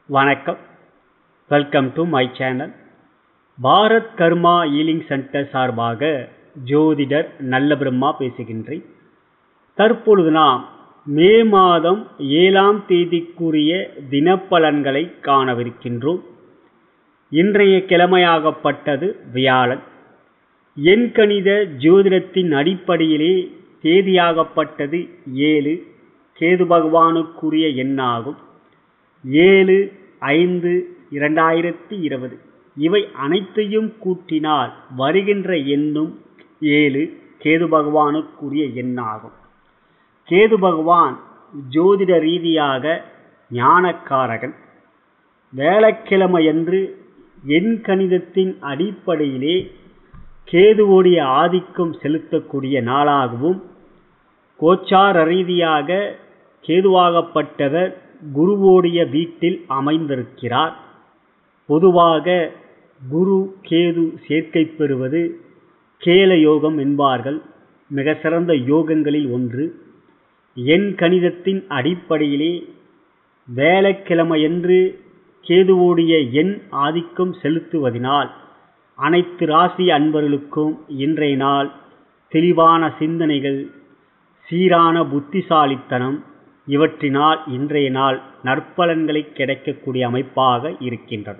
வணக்கம் welcome to my channel Bharat karma healing centre சார்பாக ஜோதிடர் நல்ல பிரம்மா பேசுகின்றேன் தற்பொழுது நாம் மே மாதம் ஏழாம் தேதிக்குரிய தினப்பலன்களை காணவிருக்கின்றோம் இன்றைய கிழமையாகப்பட்டது வியாழன் எண்கணித ஜோதிடத்தின் அடிப்படையிலே தேதியாகப்பட்டது ஏழு கேது பகவானுக்குரிய எண்ணாகும் ஏழு ஐந்து இரண்டாயிரத்தி இருபது இவை அனைத்தையும் கூட்டினால் வருகின்ற எண்ணும் ஏழு கேது பகவானுக்குரிய எண்ணாகும் கேது பகவான் ஜோதிட ரீதியாக ஞானக்காரகன் வேளக்கிழமையன்று எண் கணிதத்தின் அடிப்படையிலே கேதுவோடைய ஆதிக்கம் செலுத்தக்கூடிய நாளாகவும் கோச்சார ரீதியாக கேதுவாகப்பட்டவர் குருவோடைய வீட்டில் அமைந்திருக்கிறார் பொதுவாக குரு கேது சேர்க்கை பெறுவது கேல யோகம் என்பார்கள் மிக சிறந்த யோகங்களில் ஒன்று எண் கணிதத்தின் அடிப்படையிலே வேலைக்கிழமையன்று கேதுவோடைய எண் ஆதிக்கம் செலுத்துவதினால் அனைத்து ராசி அன்பர்களுக்கும் இன்றைய நாள் தெளிவான சிந்தனைகள் சீரான புத்திசாலித்தனம் இவற்றினால் இன்றைய நாள் நற்பலன்களை கிடைக்கக்கூடிய அமைப்பாக இருக்கின்றது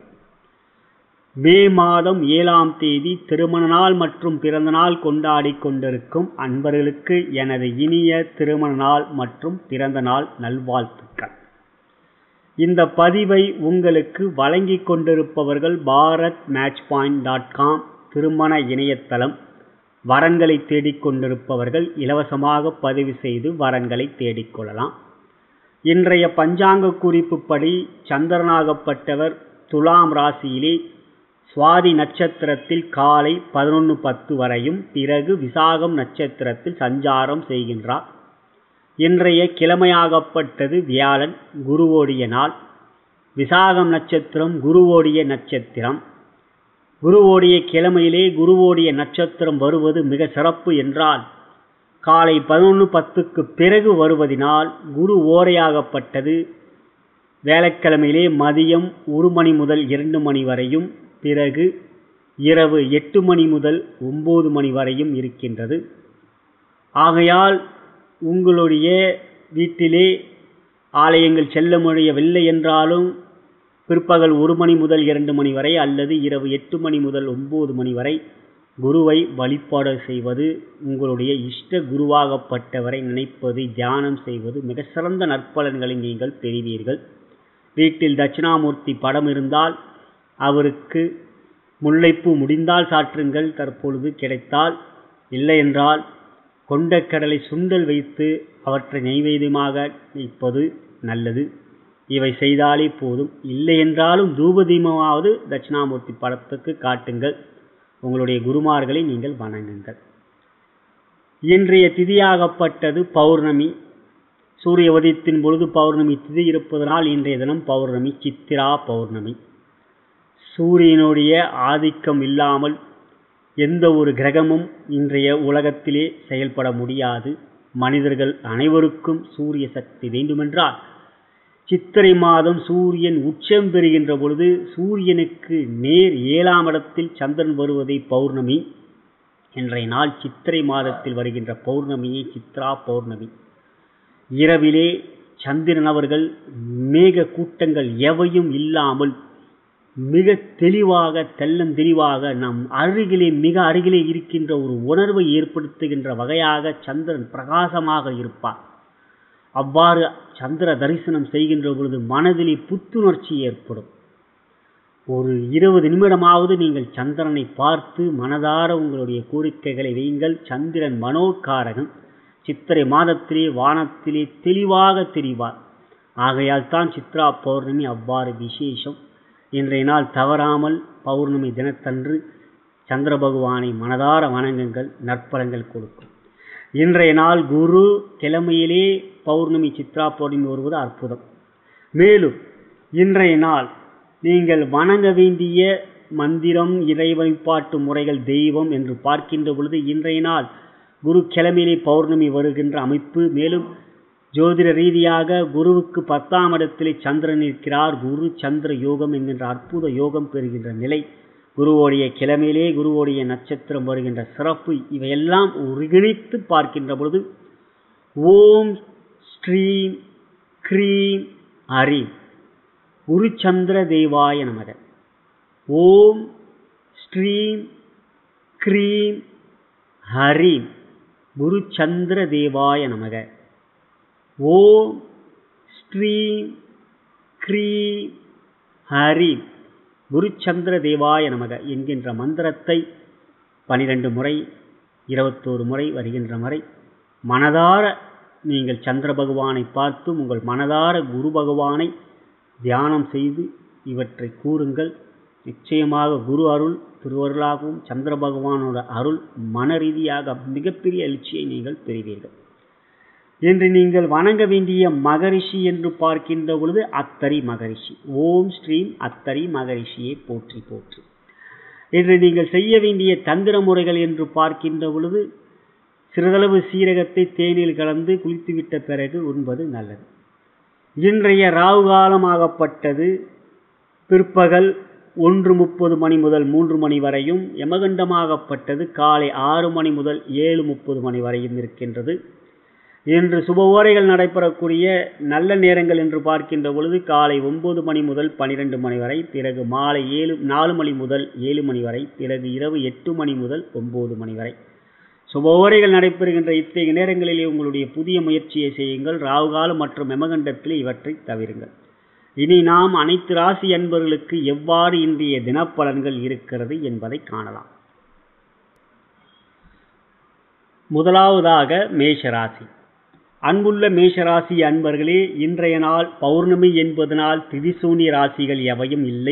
மே மாதம் ஏழாம் தேதி திருமண நாள் மற்றும் பிறந்த நாள் கொண்டாடி கொண்டிருக்கும் அன்பர்களுக்கு எனது இனிய திருமண நாள் மற்றும் பிறந்த நாள் நல்வாழ்த்துக்கள் இந்த பதிவை உங்களுக்கு வழங்கி கொண்டிருப்பவர்கள் Bharat match point dot com திருமண இணையதளம் வரன்களை தேடிக்கொண்டிருப்பவர்கள் இலவசமாக பதிவு செய்து வரன்களை தேடிக்கொள்ளலாம் இன்றைய பஞ்சாங்க குறிப்புப்படி சந்திரனாகப்பட்டவர் துலாம் ராசியிலே சுவாதி நட்சத்திரத்தில் காலை பதினொன்று பத்து வரையும் பிறகு விசாகம் நட்சத்திரத்தில் சஞ்சாரம் செய்கின்றார் இன்றைய கிழமையாகப்பட்டது வியாழன் குருவோடைய நாள் விசாகம் நட்சத்திரம் குருவோடைய நட்சத்திரம் குருவோடைய கிழமையிலே குருவோடைய நட்சத்திரம் வருவது மிக சிறப்பு என்றால் காலை பதினொன்று பத்துக்கு பிறகு வருவதினால் குரு ஓரையாகப்பட்டது வேலைக்கிழமையிலே மதியம் ஒரு மணி முதல் இரண்டு மணி வரையும் பிறகு இரவு எட்டு மணி முதல் ஒம்பது மணி வரையும் இருக்கின்றது ஆகையால் உங்களுடைய வீட்டிலே ஆலயங்கள் செல்ல முடியவில்லை என்றாலும் பிற்பகல் ஒரு மணி முதல் இரண்டு மணி வரை அல்லது இரவு எட்டு மணி முதல் ஒம்பது மணி வரை குருவை வழிபாடு செய்வது உங்களுடைய இஷ்ட குருவாகப்பட்டவரை நினைப்பது தியானம் செய்வது மிக சிறந்த நற்பலன்களை நீங்கள் பெறுவீர்கள் வீட்டில் தட்சிணாமூர்த்தி படம் இருந்தால் அவருக்கு முல்லைப்பூ முடிந்தால் சாற்றுங்கள் தற்பொழுது கிடைத்தால் இல்லை என்றால் கொண்டக்கடலை சுண்டல் வைத்து அவற்றை நெய்வேதியமாக வைப்பது நல்லது இவை செய்தாலே போதும் இல்லை என்றாலும் தூபதீபமாவது தட்சிணாமூர்த்தி படத்துக்கு காட்டுங்கள் உங்களுடைய குருமார்களை நீங்கள் வணங்குங்கள் இன்றைய திதியாகப்பட்டது பௌர்ணமி சூரிய உதயத்தின் பொழுது பௌர்ணமி திதி இருப்பதனால் இன்றைய தினம் பௌர்ணமி சித்திரா பௌர்ணமி சூரியனுடைய ஆதிக்கம் இல்லாமல் எந்த ஒரு கிரகமும் இன்றைய உலகத்திலே செயல்பட முடியாது மனிதர்கள் அனைவருக்கும் சூரிய சக்தி வேண்டுமென்றால் சித்திரை மாதம் சூரியன் உச்சம் பெறுகின்ற பொழுது சூரியனுக்கு நேர் ஏழாம் இடத்தில் சந்திரன் வருவதை பௌர்ணமி இன்றைய நாள் சித்திரை மாதத்தில் வருகின்ற பௌர்ணமியை சித்ரா பௌர்ணமி இரவிலே சந்திரன் அவர்கள் மேக கூட்டங்கள் எவையும் இல்லாமல் மிக தெளிவாக தெள்ளந்தெளிவாக நம் அருகிலே மிக அருகிலே இருக்கின்ற ஒரு உணர்வை ஏற்படுத்துகின்ற வகையாக சந்திரன் பிரகாசமாக இருப்பார் அவ்வாறு சந்திர தரிசனம் செய்கின்ற பொழுது மனதிலே புத்துணர்ச்சி ஏற்படும் ஒரு இருபது நிமிடமாவது நீங்கள் சந்திரனை பார்த்து மனதார உங்களுடைய கோரிக்கைகளை வையுங்கள் சந்திரன் மனோகாரகன் சித்திரை மாதத்திலே வானத்திலே தெளிவாக தெரிவார் ஆகையால் தான் சித்ரா பௌர்ணமி அவ்வாறு விசேஷம் இன்றைய நாள் தவறாமல் பௌர்ணமி தினத்தன்று சந்திர பகவானை மனதார வணங்குங்கள் நற்பலங்கள் கொடுக்கும் இன்றைய நாள் குரு கிழமையிலே பௌர்ணமி சித்ரா பௌர்ணமி வருவது அற்புதம் மேலும் இன்றைய நாள் நீங்கள் வணங்க வேண்டிய மந்திரம் இறை வழிபாட்டு முறைகள் தெய்வம் என்று பார்க்கின்ற பொழுது இன்றைய நாள் குரு கிழமையிலே பௌர்ணமி வருகின்ற அமைப்பு மேலும் ஜோதிட ரீதியாக குருவுக்கு பத்தாம் இடத்திலே சந்திரன் இருக்கிறார் குரு சந்திர யோகம் என்கின்ற அற்புத யோகம் பெறுகின்ற நிலை குருவோடைய கிழமையிலே குருவோடைய நட்சத்திரம் வருகின்ற சிறப்பு இவையெல்லாம் ஒருங்கிணைத்து பார்க்கின்ற பொழுது ஓம் ஸ்ரீம் க்ரீம் ஹரீம் குருச்சந்திர தேவாய நமக ஓம் ஸ்ரீம் க்ரீம் ஹரீம் குருச்சந்திர தேவாய நமக ஓம் ஸ்ரீம் க்ரீம் ஹரீம் குருச்சந்திர தேவாய நமக என்கின்ற மந்திரத்தை பனிரெண்டு முறை இருபத்தோரு முறை வருகின்ற முறை மனதார நீங்கள் சந்திர பகவானை பார்த்து உங்கள் மனதார குரு பகவானை தியானம் செய்து இவற்றை கூறுங்கள் நிச்சயமாக குரு அருள் திருவருளாகவும் சந்திர பகவானோட அருள் மன ரீதியாக மிகப்பெரிய எழுச்சியை நீங்கள் பெறுவீர்கள் இன்று நீங்கள் வணங்க வேண்டிய மகரிஷி என்று பார்க்கின்ற பொழுது அத்தரி மகரிஷி ஓம் ஸ்ரீம் அத்தரி மகரிஷியை போற்றி போற்றி இன்று நீங்கள் செய்ய வேண்டிய தந்திர முறைகள் என்று பார்க்கின்ற பொழுது சிறிதளவு சீரகத்தை தேனில் கலந்து குளித்துவிட்ட பிறகு உண்பது நல்லது இன்றைய ராவு காலமாகப்பட்டது பிற்பகல் ஒன்று முப்பது மணி முதல் மூன்று மணி வரையும் யமகண்டமாகப்பட்டது காலை ஆறு மணி முதல் ஏழு முப்பது மணி வரையும் இருக்கின்றது இன்று சுப ஓரைகள் நடைபெறக்கூடிய நல்ல நேரங்கள் என்று பார்க்கின்ற பொழுது காலை ஒன்பது மணி முதல் பனிரெண்டு மணி வரை பிறகு மாலை ஏழு நாலு மணி முதல் ஏழு மணி வரை பிறகு இரவு எட்டு மணி முதல் ஒன்பது மணி வரை சுப ஓரைகள் நடைபெறுகின்ற இத்தகைய நேரங்களிலே உங்களுடைய புதிய முயற்சியை செய்யுங்கள் ராவுகாலம் மற்றும் மெமகண்டத்தில் இவற்றை தவிருங்கள் இனி நாம் அனைத்து ராசி அன்பர்களுக்கு எவ்வாறு இன்றைய தினப்பலன்கள் இருக்கிறது என்பதை காணலாம் முதலாவதாக மேஷராசி அன்புள்ள மேஷராசி அன்பர்களே இன்றைய நாள் பௌர்ணமி என்பதனால் திரிசூனி ராசிகள் எவையும் இல்லை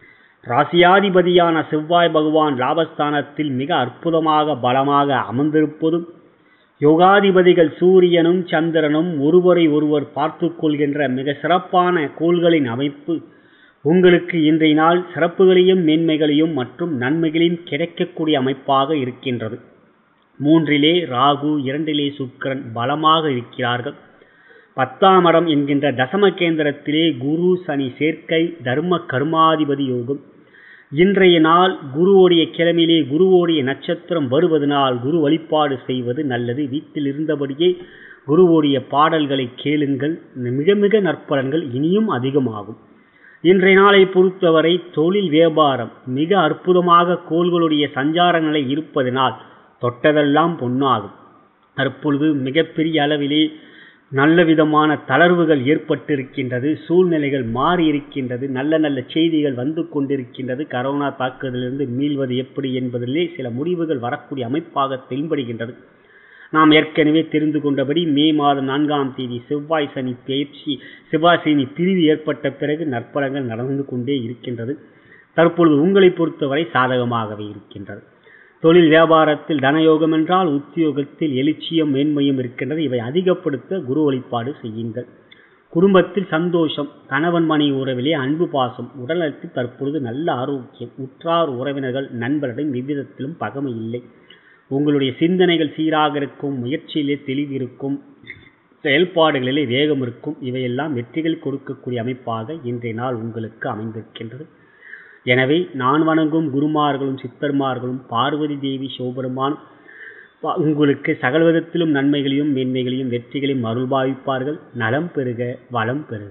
ராசியாதிபதியான செவ்வாய் பகவான் லாபஸ்தானத்தில் மிக அற்புதமாக பலமாக அமர்ந்திருப்பதும் யோகாதிபதிகள் சூரியனும் சந்திரனும் ஒருவரை ஒருவர் பார்த்து கொள்கின்ற மிக சிறப்பான கோள்களின் அமைப்பு உங்களுக்கு இன்றைய நாள் சிறப்புகளையும் மேன்மைகளையும் மற்றும் நன்மைகளையும் கிடைக்கக்கூடிய அமைப்பாக இருக்கின்றது மூன்றிலே ராகு இரண்டிலே சுக்கரன் பலமாக இருக்கிறார்கள் பத்தாம் இடம் என்கின்ற தசம கேந்திரத்திலே குரு சனி சேர்க்கை தர்ம கர்மாதிபதி யோகம் இன்றைய நாள் குருவோடைய கிழமையிலே குருவோடைய நட்சத்திரம் வருவதனால் குரு வழிபாடு செய்வது நல்லது வீட்டில் இருந்தபடியே குருவோடைய பாடல்களை கேளுங்கள் மிக மிக நற்பலன்கள் இனியும் அதிகமாகும் இன்றைய நாளை பொறுத்தவரை தொழில் வியாபாரம் மிக அற்புதமாக கோள்களுடைய சஞ்சாரங்களை இருப்பதனால் தொட்டதெல்லாம் பொன்னாகும் தற்பொழுது மிகப்பெரிய அளவிலே நல்ல விதமான தளர்வுகள் ஏற்பட்டிருக்கின்றது சூழ்நிலைகள் மாறி இருக்கின்றது நல்ல நல்ல செய்திகள் வந்து கொண்டிருக்கின்றது கரோனா தாக்குதலிலிருந்து மீள்வது எப்படி என்பதிலே சில முடிவுகள் வரக்கூடிய அமைப்பாக தென்படுகின்றது நாம் ஏற்கனவே தெரிந்து கொண்டபடி மே மாதம் நான்காம் தேதி செவ்வாய் சனி பயிற்சி செவ்வாய் சனி பிரிவு ஏற்பட்ட பிறகு நற்பலங்கள் நடந்து கொண்டே இருக்கின்றது தற்பொழுது உங்களை பொறுத்தவரை சாதகமாகவே இருக்கின்றது தொழில் வியாபாரத்தில் தனயோகம் என்றால் உத்தியோகத்தில் எழுச்சியும் மேன்மையும் இருக்கின்றது இவை அதிகப்படுத்த குரு வழிபாடு செய்யுங்கள் குடும்பத்தில் சந்தோஷம் கணவன் மனை உறவிலே அன்பு பாசம் உடல்நலத்தில் தற்பொழுது நல்ல ஆரோக்கியம் உற்றார் உறவினர்கள் நண்பர்களிடம் எவ்விதத்திலும் பகமை இல்லை உங்களுடைய சிந்தனைகள் சீராக இருக்கும் முயற்சியிலே தெளிவு இருக்கும் செயல்பாடுகளிலே வேகம் இருக்கும் இவையெல்லாம் வெற்றிகள் கொடுக்கக்கூடிய அமைப்பாக இன்றைய நாள் உங்களுக்கு அமைந்திருக்கின்றது எனவே நான் வணங்கும் குருமார்களும் சித்தர்மார்களும் பார்வதி தேவி சிவபெருமான் உங்களுக்கு சகல விதத்திலும் நன்மைகளையும் மேன்மைகளையும் வெற்றிகளையும் அருள்பாவிப்பார்கள் நலம் பெறுக வளம் பெறுக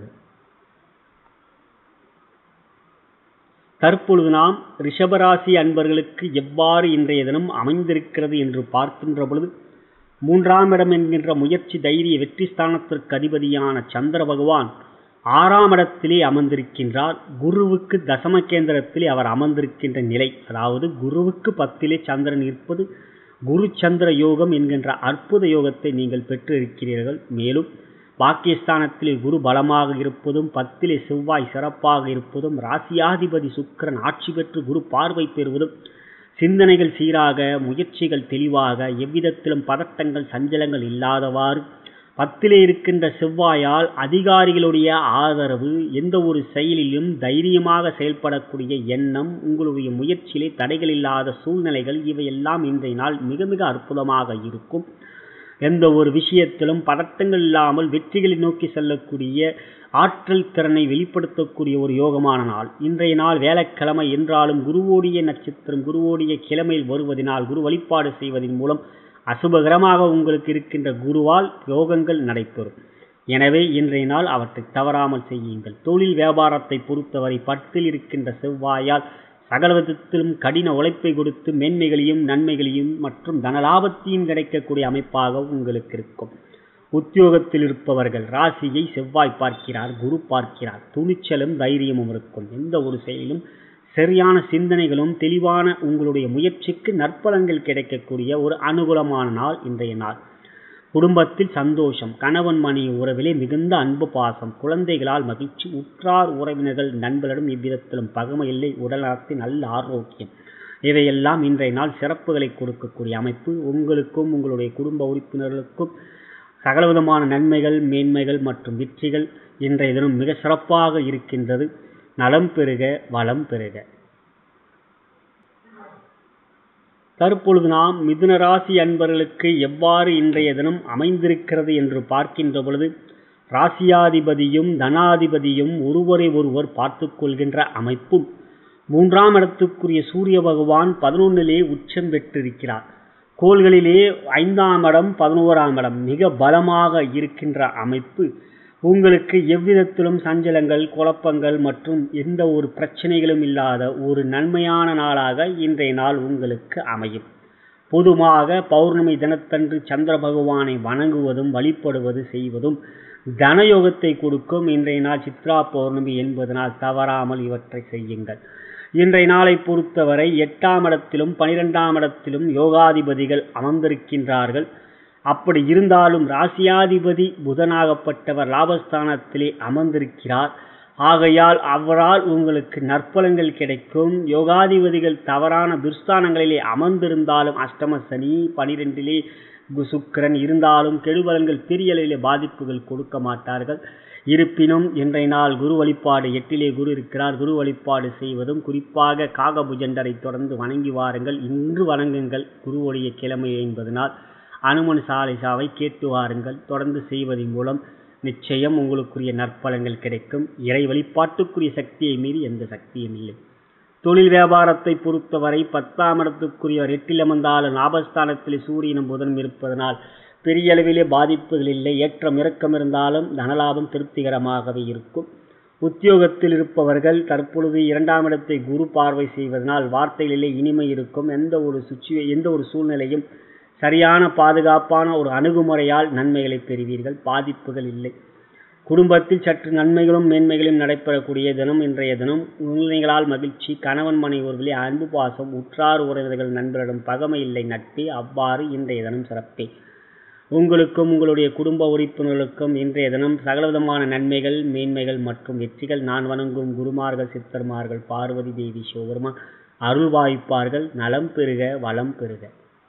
தற்பொழுது நாம் ரிஷபராசி அன்பர்களுக்கு எவ்வாறு இன்றைய தினம் அமைந்திருக்கிறது என்று பார்க்கின்ற பொழுது மூன்றாம் இடம் என்கின்ற முயற்சி தைரிய வெற்றி ஸ்தானத்திற்கு அதிபதியான சந்திர பகவான் ஆறாம் இடத்திலே அமர்ந்திருக்கின்றார் குருவுக்கு தசம கேந்திரத்திலே அவர் அமர்ந்திருக்கின்ற நிலை அதாவது குருவுக்கு பத்திலே சந்திரன் இருப்பது குரு சந்திர யோகம் என்கின்ற அற்புத யோகத்தை நீங்கள் பெற்றிருக்கிறீர்கள் மேலும் பாக்கியஸ்தானத்திலே குரு பலமாக இருப்பதும் பத்திலே செவ்வாய் சிறப்பாக இருப்பதும் ராசியாதிபதி சுக்கரன் ஆட்சி பெற்று குரு பார்வை பெறுவதும் சிந்தனைகள் சீராக முயற்சிகள் தெளிவாக எவ்விதத்திலும் பதட்டங்கள் சஞ்சலங்கள் இல்லாதவாறு பத்திலே இருக்கின்ற செவ்வாயால் அதிகாரிகளுடைய ஆதரவு எந்த ஒரு செயலிலும் தைரியமாக செயல்படக்கூடிய எண்ணம் உங்களுடைய முயற்சியிலே தடைகள் இல்லாத சூழ்நிலைகள் இவையெல்லாம் இன்றைய நாள் மிக மிக அற்புதமாக இருக்கும் எந்த ஒரு விஷயத்திலும் பதட்டங்கள் இல்லாமல் வெற்றிகளை நோக்கி செல்லக்கூடிய ஆற்றல் திறனை வெளிப்படுத்தக்கூடிய ஒரு யோகமான நாள் இன்றைய நாள் வேலைக்கிழமை என்றாலும் குருவோடைய நட்சத்திரம் குருவோடைய கிழமையில் வருவதனால் குரு வழிபாடு செய்வதன் மூலம் அசுபகரமாக உங்களுக்கு இருக்கின்ற குருவால் யோகங்கள் நடைபெறும் எனவே இன்றைய நாள் அவற்றை தவறாமல் செய்யுங்கள் தொழில் வியாபாரத்தை பொறுத்தவரை பத்தில் இருக்கின்ற செவ்வாயால் சகல விதத்திலும் கடின உழைப்பை கொடுத்து மேன்மைகளையும் நன்மைகளையும் மற்றும் தனலாபத்தையும் கிடைக்கக்கூடிய அமைப்பாக உங்களுக்கு இருக்கும் உத்தியோகத்தில் இருப்பவர்கள் ராசியை செவ்வாய் பார்க்கிறார் குரு பார்க்கிறார் துணிச்சலும் தைரியமும் இருக்கும் எந்த ஒரு செயலிலும் சரியான சிந்தனைகளும் தெளிவான உங்களுடைய முயற்சிக்கு நற்பலன்கள் கிடைக்கக்கூடிய ஒரு அனுகூலமான நாள் இன்றைய நாள் குடும்பத்தில் சந்தோஷம் கணவன் மனைவி உறவிலே மிகுந்த அன்பு பாசம் குழந்தைகளால் மகிழ்ச்சி உற்றார் உறவினர்கள் நண்பர்களிடம் இவ்விதத்திலும் பகமை இல்லை உடல்நலத்தின் நல்ல ஆரோக்கியம் இவையெல்லாம் இன்றைய நாள் சிறப்புகளை கொடுக்கக்கூடிய அமைப்பு உங்களுக்கும் உங்களுடைய குடும்ப உறுப்பினர்களுக்கும் சகலவிதமான நன்மைகள் மேன்மைகள் மற்றும் வெற்றிகள் இன்றைய தினம் மிக சிறப்பாக இருக்கின்றது நலம் பெறுக வளம் பெறுக தற்பொழுது நாம் மிதுன ராசி அன்பர்களுக்கு எவ்வாறு இன்றைய தினம் அமைந்திருக்கிறது என்று பார்க்கின்ற பொழுது ராசியாதிபதியும் தனாதிபதியும் ஒருவரை ஒருவர் பார்த்து கொள்கின்ற அமைப்பும் மூன்றாம் இடத்துக்குரிய சூரிய பகவான் பதினொன்னிலே உச்சம் பெற்றிருக்கிறார் கோள்களிலே ஐந்தாம் இடம் பதினோராம் இடம் மிக பலமாக இருக்கின்ற அமைப்பு உங்களுக்கு எவ்விதத்திலும் சஞ்சலங்கள் குழப்பங்கள் மற்றும் எந்த ஒரு பிரச்சனைகளும் இல்லாத ஒரு நன்மையான நாளாக இன்றைய நாள் உங்களுக்கு அமையும் பொதுவாக பௌர்ணமி தினத்தன்று சந்திர பகவானை வணங்குவதும் வழிபடுவது செய்வதும் தனயோகத்தை கொடுக்கும் இன்றைய நாள் சித்ரா பௌர்ணமி என்பதனால் தவறாமல் இவற்றை செய்யுங்கள் இன்றைய நாளை பொறுத்தவரை எட்டாம் இடத்திலும் பனிரெண்டாம் இடத்திலும் யோகாதிபதிகள் அமர்ந்திருக்கின்றார்கள் அப்படி இருந்தாலும் ராசியாதிபதி புதனாகப்பட்டவர் லாபஸ்தானத்திலே அமர்ந்திருக்கிறார் ஆகையால் அவரால் உங்களுக்கு நற்பலன்கள் கிடைக்கும் யோகாதிபதிகள் தவறான துர்ஸ்தானங்களிலே அமர்ந்திருந்தாலும் அஷ்டம சனி பனிரெண்டிலே சுக்கரன் இருந்தாலும் கெடுபலன்கள் பெரிய அளவிலே பாதிப்புகள் கொடுக்க மாட்டார்கள் இருப்பினும் இன்றைய நாள் குரு வழிபாடு எட்டிலே குரு இருக்கிறார் குரு வழிபாடு செய்வதும் குறிப்பாக காகபுஜண்டரை தொடர்ந்து வணங்கி வாருங்கள் இன்று வணங்குங்கள் குருவுடைய கிழமை என்பதனால் அனுமன் சாலிசாவை கேட்டு வாருங்கள் தொடர்ந்து செய்வதன் மூலம் நிச்சயம் உங்களுக்குரிய நற்பலன்கள் கிடைக்கும் இறை வழிபாட்டுக்குரிய சக்தியை மீறி எந்த சக்தியும் இல்லை தொழில் வியாபாரத்தை பொறுத்தவரை பத்தாம் இடத்துக்குரிய எட்டில் அமர்ந்தாலும் லாபஸ்தானத்தில் சூரியனும் புதனும் இருப்பதனால் பெரிய அளவிலே பாதிப்புகள் இல்லை ஏற்றம் இறக்கம் இருந்தாலும் தனலாபம் திருப்திகரமாகவே இருக்கும் உத்தியோகத்தில் இருப்பவர்கள் தற்பொழுது இரண்டாம் இடத்தை குரு பார்வை செய்வதனால் வார்த்தைகளிலே இனிமை இருக்கும் எந்த ஒரு சுச்சுவே எந்த ஒரு சூழ்நிலையும் சரியான பாதுகாப்பான ஒரு அணுகுமுறையால் நன்மைகளை பெறுவீர்கள் பாதிப்புகள் இல்லை குடும்பத்தில் சற்று நன்மைகளும் மேன்மைகளும் நடைபெறக்கூடிய தினம் இன்றைய தினம் குழந்தைகளால் மகிழ்ச்சி கணவன் மனைவர்களே அன்பு பாசம் உற்றார் உறவினர்கள் நண்பரிடம் பகமை இல்லை நட்பே அவ்வாறு இன்றைய தினம் சிறப்பே உங்களுக்கும் உங்களுடைய குடும்ப உறுப்பினர்களுக்கும் இன்றைய தினம் சகலவிதமான நன்மைகள் மேன்மைகள் மற்றும் வெற்றிகள் நான் வணங்கும் குருமார்கள் சித்தர்மார்கள் பார்வதி தேவி சிவபெருமான் அருள் வாய்ப்பார்கள் நலம் பெறுக வளம் பெறுக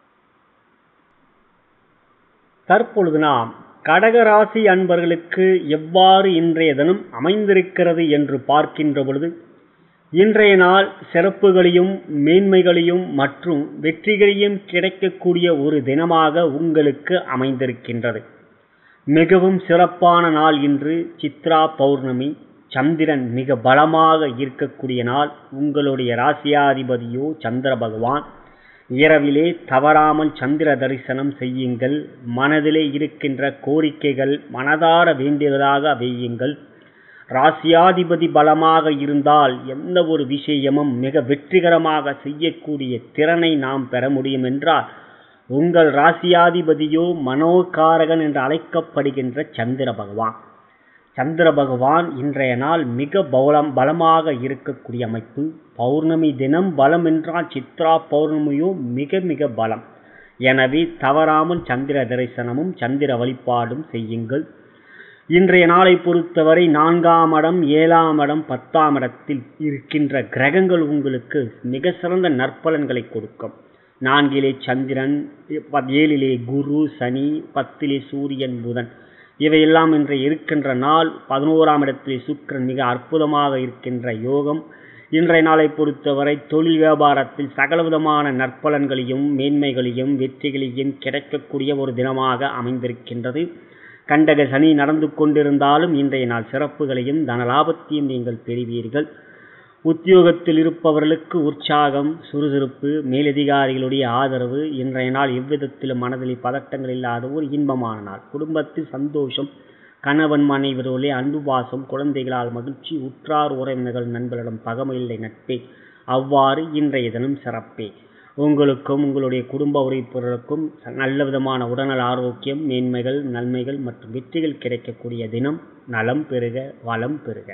தற்பொழுது நாம் கடகராசி அன்பர்களுக்கு எவ்வாறு இன்றைய தினம் அமைந்திருக்கிறது என்று பார்க்கின்ற பொழுது இன்றைய நாள் சிறப்புகளையும் மேன்மைகளையும் மற்றும் வெற்றிகளையும் கிடைக்கக்கூடிய ஒரு தினமாக உங்களுக்கு அமைந்திருக்கின்றது மிகவும் சிறப்பான நாள் இன்று சித்ரா பௌர்ணமி சந்திரன் மிக பலமாக இருக்கக்கூடிய நாள் உங்களுடைய ராசியாதிபதியோ சந்திர பகவான் இரவிலே தவறாமல் சந்திர தரிசனம் செய்யுங்கள் மனதிலே இருக்கின்ற கோரிக்கைகள் மனதார வேண்டியதாக வையுங்கள் ராசியாதிபதி பலமாக இருந்தால் எந்த ஒரு விஷயமும் மிக வெற்றிகரமாக செய்யக்கூடிய திறனை நாம் பெற முடியும் என்றால் உங்கள் ராசியாதிபதியோ மனோகாரகன் என்று அழைக்கப்படுகின்ற சந்திர பகவான் சந்திர பகவான் இன்றைய நாள் மிக பலம் பலமாக இருக்கக்கூடிய அமைப்பு பௌர்ணமி தினம் பலம் என்றால் சித்ரா பௌர்ணமியோ மிக மிக பலம் எனவே தவறாமல் சந்திர தரிசனமும் சந்திர வழிபாடும் செய்யுங்கள் இன்றைய நாளை பொறுத்தவரை நான்காம் இடம் ஏழாம் இடம் பத்தாம் இடத்தில் இருக்கின்ற கிரகங்கள் உங்களுக்கு மிக சிறந்த நற்பலன்களை கொடுக்கும் நான்கிலே சந்திரன் ஏழிலே குரு சனி பத்திலே சூரியன் புதன் இவையெல்லாம் இன்று இருக்கின்ற நாள் பதினோராம் இடத்திலே சுக்கரன் மிக அற்புதமாக இருக்கின்ற யோகம் இன்றைய நாளை பொறுத்தவரை தொழில் வியாபாரத்தில் சகலவிதமான நற்பலன்களையும் மேன்மைகளையும் வெற்றிகளையும் கிடைக்கக்கூடிய ஒரு தினமாக அமைந்திருக்கின்றது கண்டக சனி நடந்து கொண்டிருந்தாலும் இன்றைய நாள் சிறப்புகளையும் தனலாபத்தையும் நீங்கள் பெறுவீர்கள் உத்தியோகத்தில் இருப்பவர்களுக்கு உற்சாகம் சுறுசுறுப்பு மேலதிகாரிகளுடைய ஆதரவு இன்றைய நாள் எவ்விதத்திலும் மனதில் பதட்டங்கள் இல்லாத ஒரு இன்பமான நாள் குடும்பத்தில் சந்தோஷம் கணவன் மனைவர்களே அன்பு பாசம் குழந்தைகளால் மகிழ்ச்சி உற்றார் உறவினர்கள் நண்பர்களிடம் பகமையில்லை நட்பே அவ்வாறு இன்றைய தினம் சிறப்பே உங்களுக்கும் உங்களுடைய குடும்ப உறுப்பினர்களுக்கும் நல்ல விதமான உடல்நல ஆரோக்கியம் மேன்மைகள் நன்மைகள் மற்றும் வெற்றிகள் கிடைக்கக்கூடிய தினம் நலம் பெறுக வளம் பெறுக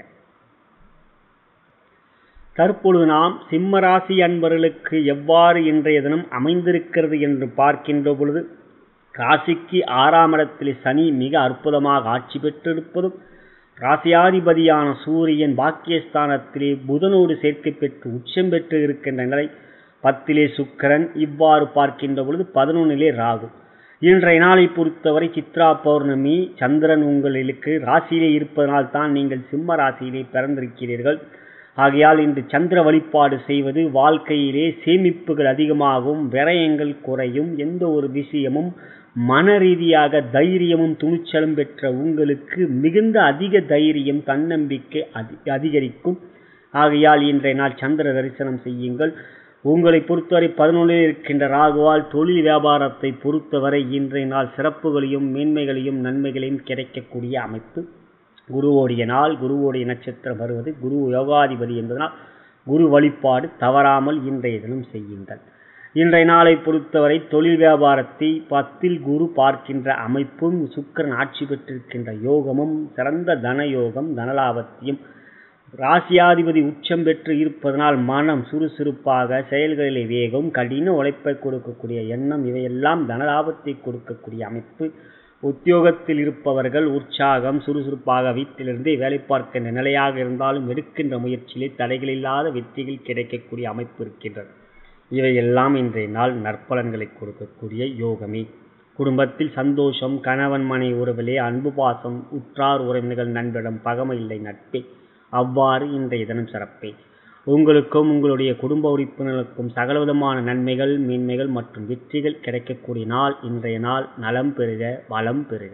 தற்பொழுது நாம் சிம்மராசி அன்பர்களுக்கு எவ்வாறு இன்றைய தினம் அமைந்திருக்கிறது என்று பார்க்கின்ற பொழுது ராசிக்கு ஆறாம் இடத்தில் சனி மிக அற்புதமாக ஆட்சி பெற்றிருப்பதும் ராசியாதிபதியான சூரியன் பாக்கியஸ்தானத்திலே புதனோடு சேர்க்கை பெற்று உச்சம் பெற்று இருக்கின்ற நிலை பத்திலே சுக்கரன் இவ்வாறு பார்க்கின்ற பொழுது பதினொன்னிலே ராகு இன்றைய நாளை பொறுத்தவரை சித்ரா பௌர்ணமி சந்திரன் உங்களுக்கு ராசியிலே இருப்பதனால் தான் நீங்கள் சிம்ம ராசியிலே பிறந்திருக்கிறீர்கள் ஆகையால் இன்று சந்திர வழிபாடு செய்வது வாழ்க்கையிலே சேமிப்புகள் அதிகமாகும் விரயங்கள் குறையும் எந்த ஒரு விஷயமும் மன ரீதியாக தைரியமும் துணிச்சலும் பெற்ற உங்களுக்கு மிகுந்த அதிக தைரியம் தன்னம்பிக்கை அதிகரிக்கும் ஆகையால் இன்றைய நாள் சந்திர தரிசனம் செய்யுங்கள் உங்களை பொறுத்தவரை பதினொன்றில் இருக்கின்ற ராகுவால் தொழில் வியாபாரத்தை பொறுத்தவரை இன்றைய நாள் சிறப்புகளையும் மேன்மைகளையும் நன்மைகளையும் கிடைக்கக்கூடிய அமைப்பு குருவோடைய நாள் குருவோடைய நட்சத்திரம் வருவது குரு யோகாதிபதி என்பதனால் குரு வழிபாடு தவறாமல் இன்றைய தினம் செய்யுங்கள் இன்றைய நாளை பொறுத்தவரை தொழில் வியாபாரத்தை பத்தில் குரு பார்க்கின்ற அமைப்பும் சுக்கரன் ஆட்சி பெற்றிருக்கின்ற யோகமும் சிறந்த தன யோகம் தனலாபத்தையும் ராசியாதிபதி உச்சம் பெற்று இருப்பதனால் மனம் சுறுசுறுப்பாக செயல்களிலே வேகம் கடின உழைப்பை கொடுக்கக்கூடிய எண்ணம் இவையெல்லாம் தனலாபத்தை கொடுக்கக்கூடிய அமைப்பு உத்தியோகத்தில் இருப்பவர்கள் உற்சாகம் சுறுசுறுப்பாக வீட்டிலிருந்தே வேலை பார்க்கின்ற நிலையாக இருந்தாலும் எடுக்கின்ற முயற்சியிலே தடைகளில்லாத வெற்றிகள் கிடைக்கக்கூடிய அமைப்பு இருக்கின்றது இவையெல்லாம் இன்றைய நாள் நற்பலன்களை கொடுக்கக்கூடிய யோகமே குடும்பத்தில் சந்தோஷம் கணவன் மனை உறவிலே அன்பு பாசம் உற்றார் உறவினர்கள் நண்பரிடம் பகமை இல்லை நட்பே அவ்வாறு இன்றைய தினம் சிறப்பே உங்களுக்கும் உங்களுடைய குடும்ப உறுப்பினர்களுக்கும் சகலவிதமான நன்மைகள் மேன்மைகள் மற்றும் வெற்றிகள் கிடைக்கக்கூடிய நாள் இன்றைய நாள் நலம் பெறுக வளம் பெறுக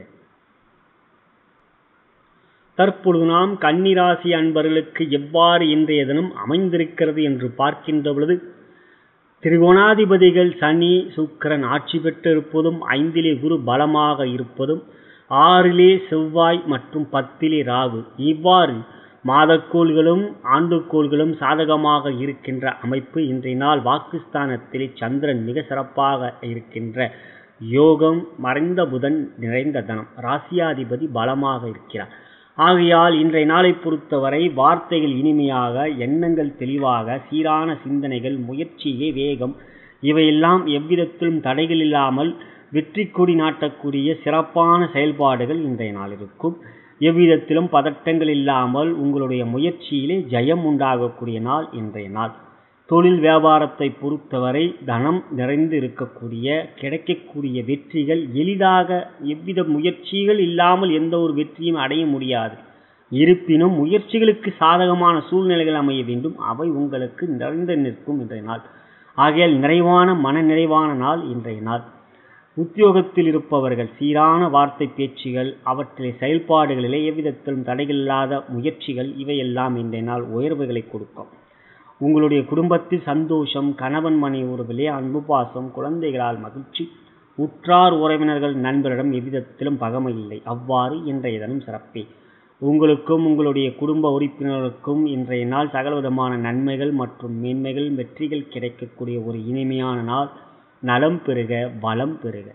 தற்பொழுது நாம் கன்னிராசி அன்பர்களுக்கு எவ்வாறு இன்றைய தினம் அமைந்திருக்கிறது என்று பார்க்கின்ற பொழுது திரிகோணாதிபதிகள் சனி சுக்கரன் ஆட்சி பெற்றிருப்பதும் ஐந்திலே குரு பலமாக இருப்பதும் ஆறிலே செவ்வாய் மற்றும் பத்திலே ராகு இவ்வாறு மாதக்கோள்களும் ஆண்டுக்கோள்களும் சாதகமாக இருக்கின்ற அமைப்பு இன்றைய நாள் வாக்குஸ்தானத்திலே சந்திரன் மிக சிறப்பாக இருக்கின்ற யோகம் மறைந்த புதன் நிறைந்த தனம் ராசியாதிபதி பலமாக இருக்கிறார் ஆகையால் இன்றைய நாளை பொறுத்தவரை வார்த்தைகள் இனிமையாக எண்ணங்கள் தெளிவாக சீரான சிந்தனைகள் முயற்சியே வேகம் இவையெல்லாம் எவ்விதத்திலும் தடைகள் இல்லாமல் வெற்றி கொடி நாட்டக்கூடிய சிறப்பான செயல்பாடுகள் இன்றைய நாள் இருக்கும் எவ்விதத்திலும் பதட்டங்கள் இல்லாமல் உங்களுடைய முயற்சியிலே ஜெயம் உண்டாகக்கூடிய நாள் இன்றைய நாள் தொழில் வியாபாரத்தை பொறுத்தவரை தனம் நிறைந்து இருக்கக்கூடிய கிடைக்கக்கூடிய வெற்றிகள் எளிதாக எவ்வித முயற்சிகள் இல்லாமல் எந்த ஒரு வெற்றியும் அடைய முடியாது இருப்பினும் முயற்சிகளுக்கு சாதகமான சூழ்நிலைகள் அமைய வேண்டும் அவை உங்களுக்கு நிறைந்து நிற்கும் இன்றைய நாள் ஆகையால் நிறைவான மன நிறைவான நாள் இன்றைய நாள் உத்தியோகத்தில் இருப்பவர்கள் சீரான வார்த்தை பேச்சுகள் அவற்றிலே செயல்பாடுகளிலே எவ்விதத்திலும் தடையில்லாத முயற்சிகள் இவையெல்லாம் இன்றைய நாள் உயர்வுகளை கொடுக்கும் உங்களுடைய குடும்பத்தில் சந்தோஷம் கணவன் மனை உறவிலே அன்பு பாசம் குழந்தைகளால் மகிழ்ச்சி உற்றார் உறவினர்கள் நண்பரிடம் எவ்விதத்திலும் பகமை இல்லை அவ்வாறு இன்றைய தினம் சிறப்பே உங்களுக்கும் உங்களுடைய குடும்ப உறுப்பினர்களுக்கும் இன்றைய நாள் சகலவிதமான நன்மைகள் மற்றும் மேன்மைகள் வெற்றிகள் கிடைக்கக்கூடிய ஒரு இனிமையான நாள் நலம் பெறுக வளம் பெறுக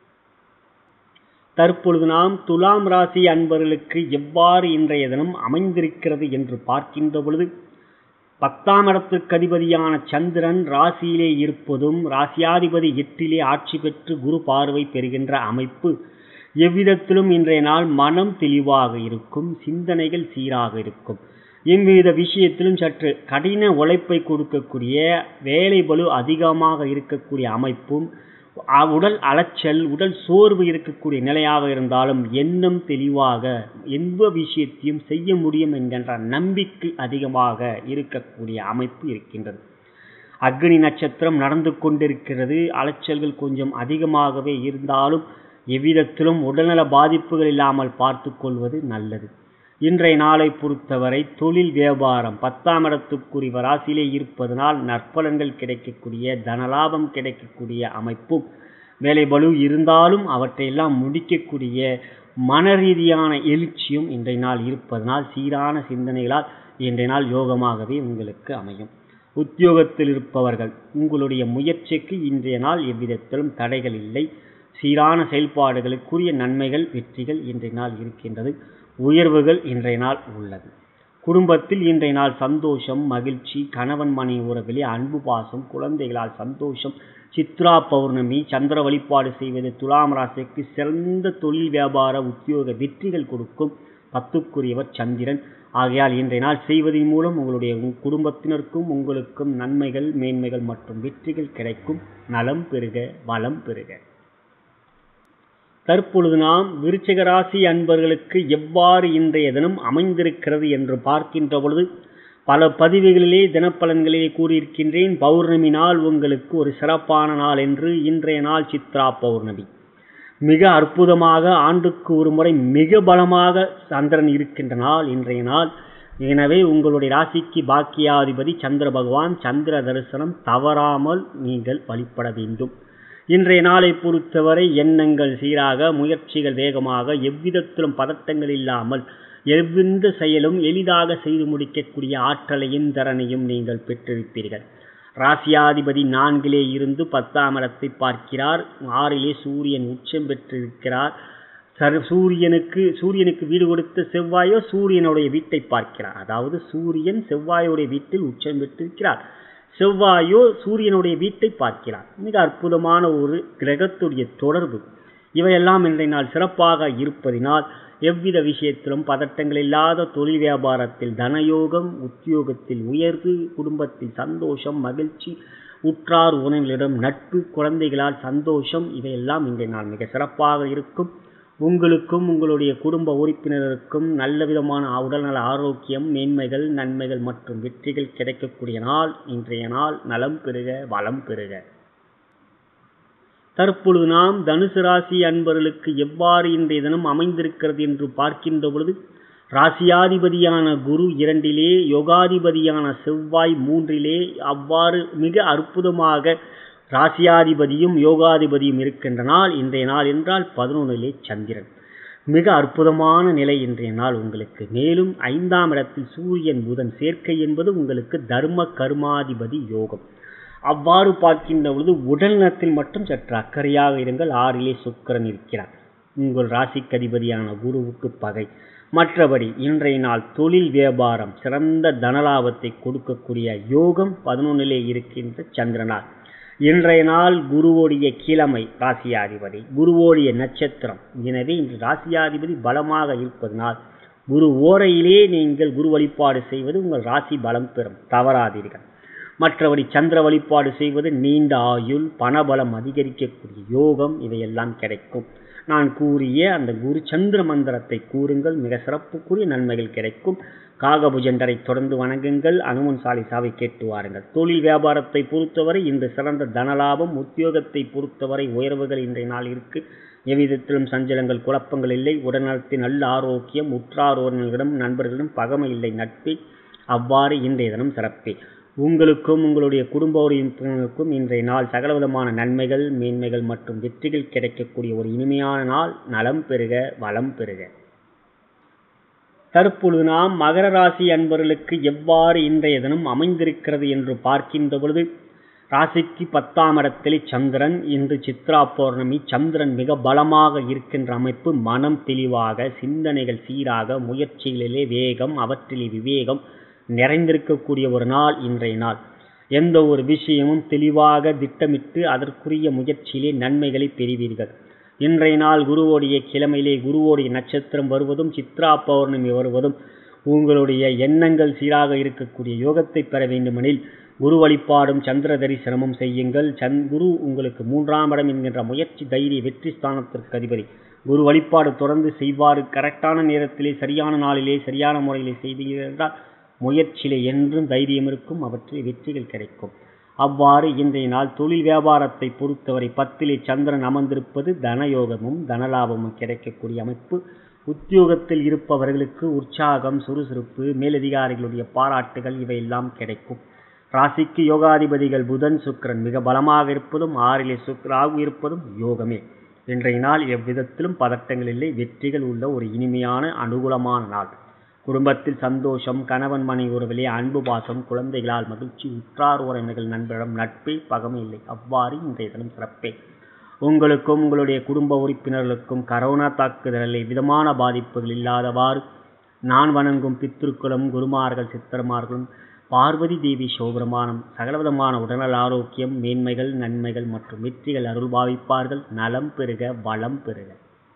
தற்பொழுது நாம் துலாம் ராசி அன்பர்களுக்கு எவ்வாறு இன்றைய தினம் அமைந்திருக்கிறது என்று பார்க்கின்ற பொழுது பத்தாம் இடத்துக்கு அதிபதியான சந்திரன் ராசியிலே இருப்பதும் ராசியாதிபதி எட்டிலே ஆட்சி பெற்று குரு பார்வை பெறுகின்ற அமைப்பு எவ்விதத்திலும் இன்றைய நாள் மனம் தெளிவாக இருக்கும் சிந்தனைகள் சீராக இருக்கும் எவ்வித விஷயத்திலும் சற்று கடின உழைப்பை கொடுக்கக்கூடிய வேலை பளு அதிகமாக இருக்கக்கூடிய அமைப்பும் அ- உடல் அலைச்சல் உடல் சோர்வு இருக்கக்கூடிய நிலையாக இருந்தாலும் எண்ணம் தெளிவாக எந்த விஷயத்தையும் செய்ய முடியும் என்கின்ற நம்பிக்கை அதிகமாக இருக்கக்கூடிய அமைப்பு இருக்கின்றது அக்னி நட்சத்திரம் நடந்து கொண்டிருக்கிறது அலைச்சல்கள் கொஞ்சம் அதிகமாகவே இருந்தாலும் எவ்விதத்திலும் உடல்நல பாதிப்புகள் இல்லாமல் பார்த்து கொள்வது நல்லது இன்றைய நாளை பொறுத்தவரை தொழில் வியாபாரம் பத்தாம் இடத்துக்குரிய ராசியிலே இருப்பதனால் நற்பலன்கள் கிடைக்கக்கூடிய தனலாபம் கிடைக்கக்கூடிய அமைப்பும் வேலை பளு இருந்தாலும் அவற்றையெல்லாம் முடிக்கக்கூடிய மன ரீதியான எழுச்சியும் இன்றைய நாள் இருப்பதனால் சீரான சிந்தனைகளால் இன்றைய நாள் யோகமாகவே உங்களுக்கு அமையும் உத்தியோகத்தில் இருப்பவர்கள் உங்களுடைய முயற்சிக்கு இன்றைய நாள் எவ்விதத்திலும் தடைகள் இல்லை சீரான செயல்பாடுகளுக்குரிய நன்மைகள் வெற்றிகள் இன்றைய நாள் இருக்கின்றது உயர்வுகள் இன்றைய நாள் உள்ளது குடும்பத்தில் இன்றைய நாள் சந்தோஷம் மகிழ்ச்சி கணவன் மனைவி உறவிலே அன்பு பாசம் குழந்தைகளால் சந்தோஷம் சித்ரா பௌர்ணமி சந்திர வழிபாடு செய்வது துலாம் ராசிக்கு சிறந்த தொழில் வியாபார உத்தியோக வெற்றிகள் கொடுக்கும் பத்துக்குரியவர் சந்திரன் ஆகையால் இன்றைய நாள் செய்வதன் மூலம் உங்களுடைய உங் குடும்பத்தினருக்கும் உங்களுக்கும் நன்மைகள் மேன்மைகள் மற்றும் வெற்றிகள் கிடைக்கும் நலம் பெறுக வளம் பெறுக தற்பொழுது நாம் விருச்சிக ராசி அன்பர்களுக்கு எவ்வாறு இன்றைய தினம் அமைந்திருக்கிறது என்று பார்க்கின்ற பொழுது பல பதிவுகளிலே தினப்பலன்களிலே கூறியிருக்கின்றேன் பௌர்ணமி நாள் உங்களுக்கு ஒரு சிறப்பான நாள் என்று இன்றைய நாள் சித்ரா பௌர்ணமி மிக அற்புதமாக ஆண்டுக்கு ஒரு முறை மிக பலமாக சந்திரன் இருக்கின்ற நாள் இன்றைய நாள் எனவே உங்களுடைய ராசிக்கு பாக்கியாதிபதி சந்திர பகவான் சந்திர தரிசனம் தவறாமல் நீங்கள் வழிபட வேண்டும் இன்றைய நாளை பொறுத்தவரை எண்ணங்கள் சீராக முயற்சிகள் வேகமாக எவ்விதத்திலும் பதட்டங்கள் இல்லாமல் எவ்வித செயலும் எளிதாக செய்து முடிக்கக்கூடிய ஆற்றலையும் திறனையும் நீங்கள் பெற்றிருப்பீர்கள் ராசியாதிபதி நான்கிலே இருந்து பத்தாம் இடத்தை பார்க்கிறார் ஆறிலே சூரியன் உச்சம் பெற்றிருக்கிறார் சர் சூரியனுக்கு சூரியனுக்கு வீடு கொடுத்த செவ்வாயோ சூரியனுடைய வீட்டை பார்க்கிறார் அதாவது சூரியன் செவ்வாயுடைய வீட்டில் உச்சம் பெற்றிருக்கிறார் செவ்வாயோ சூரியனுடைய வீட்டை பார்க்கிறார் மிக அற்புதமான ஒரு கிரகத்துடைய தொடர்பு இவையெல்லாம் இன்றைய நாள் சிறப்பாக இருப்பதினால் எவ்வித விஷயத்திலும் பதட்டங்கள் இல்லாத தொழில் வியாபாரத்தில் தனயோகம் உத்தியோகத்தில் உயர்வு குடும்பத்தில் சந்தோஷம் மகிழ்ச்சி உற்றார் உணவிலிடம் நட்பு குழந்தைகளால் சந்தோஷம் இவையெல்லாம் இன்றைய நாள் மிக சிறப்பாக இருக்கும் உங்களுக்கும் உங்களுடைய குடும்ப உறுப்பினருக்கும் நல்ல விதமான உடல்நல ஆரோக்கியம் மேன்மைகள் நன்மைகள் மற்றும் வெற்றிகள் கிடைக்கக்கூடிய நாள் இன்றைய நாள் நலம் பெறுக வளம் பெறுக தற்பொழுது நாம் தனுசு ராசி அன்பர்களுக்கு எவ்வாறு இன்றைய தினம் அமைந்திருக்கிறது என்று பார்க்கின்ற பொழுது ராசியாதிபதியான குரு இரண்டிலே யோகாதிபதியான செவ்வாய் மூன்றிலே அவ்வாறு மிக அற்புதமாக ராசியாதிபதியும் யோகாதிபதியும் இருக்கின்ற நாள் இன்றைய நாள் என்றால் பதினொன்றிலே சந்திரன் மிக அற்புதமான நிலை இன்றைய நாள் உங்களுக்கு மேலும் ஐந்தாம் இடத்தில் சூரியன் புதன் சேர்க்கை என்பது உங்களுக்கு தர்ம கர்மாதிபதி யோகம் அவ்வாறு பார்க்கின்ற பொழுது உடல் நலத்தில் மட்டும் சற்று அக்கறையாக இருங்கள் ஆறிலே சுக்கரன் இருக்கிறார் உங்கள் ராசிக்கு அதிபதியான குருவுக்கு பகை மற்றபடி இன்றைய நாள் தொழில் வியாபாரம் சிறந்த தனலாபத்தை கொடுக்கக்கூடிய யோகம் பதினொன்னிலே இருக்கின்ற சந்திரனார் இன்றைய நாள் குருவோடைய கிழமை ராசியாதிபதி குருவோடைய நட்சத்திரம் எனவே இன்று ராசியாதிபதி பலமாக இருப்பதனால் குரு ஓரையிலே நீங்கள் குரு வழிபாடு செய்வது உங்கள் ராசி பலம் பெறும் தவறாதீர்கள் மற்றபடி சந்திர வழிபாடு செய்வது நீண்ட ஆயுள் பணபலம் அதிகரிக்கக்கூடிய யோகம் இவையெல்லாம் கிடைக்கும் நான் கூறிய அந்த குரு சந்திர மந்திரத்தை கூறுங்கள் மிக சிறப்புக்குரிய நன்மைகள் கிடைக்கும் காகபுஜண்டரை தொடர்ந்து வணங்குங்கள் அனுமன் சாலிசாவை கேட்டு வாருங்கள் தொழில் வியாபாரத்தை பொறுத்தவரை இன்று சிறந்த தனலாபம் உத்தியோகத்தை பொறுத்தவரை உயர்வுகள் இன்றைய நாள் இருக்கு எவ்விதத்திலும் சஞ்சலங்கள் குழப்பங்கள் இல்லை உடல்நலத்தின் நல்ல ஆரோக்கியம் உற்றார் உறவினர்களிடம் நண்பர்களிடம் பகமை இல்லை நட்பு அவ்வாறு இன்றைய தினம் சிறப்பே உங்களுக்கும் உங்களுடைய குடும்ப உறுப்பினருக்கும் இன்றைய நாள் சகலவிதமான நன்மைகள் மேன்மைகள் மற்றும் வெற்றிகள் கிடைக்கக்கூடிய ஒரு இனிமையான நாள் நலம் பெறுக வளம் பெறுக தற்பொழுது நாம் மகர ராசி அன்பர்களுக்கு எவ்வாறு இன்றைய தினம் அமைந்திருக்கிறது என்று பார்க்கின்ற பொழுது ராசிக்கு பத்தாம் இடத்திலே சந்திரன் இன்று சித்ரா பௌர்ணமி சந்திரன் மிக பலமாக இருக்கின்ற அமைப்பு மனம் தெளிவாக சிந்தனைகள் சீராக முயற்சிகளிலே வேகம் அவற்றிலே விவேகம் நிறைந்திருக்கக்கூடிய ஒரு நாள் இன்றைய நாள் எந்த ஒரு விஷயமும் தெளிவாக திட்டமிட்டு அதற்குரிய முயற்சியிலே நன்மைகளை பெறுவீர்கள் இன்றைய நாள் குருவோடைய கிழமையிலே குருவோடைய நட்சத்திரம் வருவதும் சித்ரா பௌர்ணமி வருவதும் உங்களுடைய எண்ணங்கள் சீராக இருக்கக்கூடிய யோகத்தை பெற வேண்டுமெனில் குரு வழிபாடும் சந்திர தரிசனமும் செய்யுங்கள் சந் குரு உங்களுக்கு மூன்றாம் இடம் என்கின்ற முயற்சி தைரிய வெற்றி ஸ்தானத்திற்கு அதிபதி குரு வழிபாடு தொடர்ந்து செய்வாறு கரெக்டான நேரத்திலே சரியான நாளிலே சரியான முறையிலே செய்தீர்கள் என்றால் முயற்சியிலே என்றும் தைரியம் இருக்கும் அவற்றில் வெற்றிகள் கிடைக்கும் அவ்வாறு இன்றைய நாள் தொழில் வியாபாரத்தை பொறுத்தவரை பத்திலே சந்திரன் அமர்ந்திருப்பது தனயோகமும் தனலாபமும் கிடைக்கக்கூடிய அமைப்பு உத்தியோகத்தில் இருப்பவர்களுக்கு உற்சாகம் சுறுசுறுப்பு மேலதிகாரிகளுடைய பாராட்டுகள் இவையெல்லாம் கிடைக்கும் ராசிக்கு யோகாதிபதிகள் புதன் சுக்கிரன் மிக பலமாக இருப்பதும் ஆறிலே சுக்கராகு இருப்பதும் யோகமே இன்றைய நாள் எவ்விதத்திலும் பதட்டங்கள் இல்லை வெற்றிகள் உள்ள ஒரு இனிமையான அனுகூலமான நாள் குடும்பத்தில் சந்தோஷம் கணவன் மனைவி உறவிலே அன்பு பாசம் குழந்தைகளால் மகிழ்ச்சி உற்றார் உறவினர்கள் நண்பரிடம் நட்பே பகமை இல்லை அவ்வாறு இன்றைய தினம் சிறப்பே உங்களுக்கும் உங்களுடைய குடும்ப உறுப்பினர்களுக்கும் கரோனா தாக்குதலில் விதமான பாதிப்புகள் இல்லாதவாறு நான் வணங்கும் பித்திருக்குளம் குருமார்கள் சித்தர்மார்களும் பார்வதி தேவி சிவபெருமானம் சகலவிதமான உடல்நல ஆரோக்கியம் மேன்மைகள் நன்மைகள் மற்றும் வெற்றிகள் அருள் பாவிப்பார்கள் நலம் பெறுக வளம் பெறுக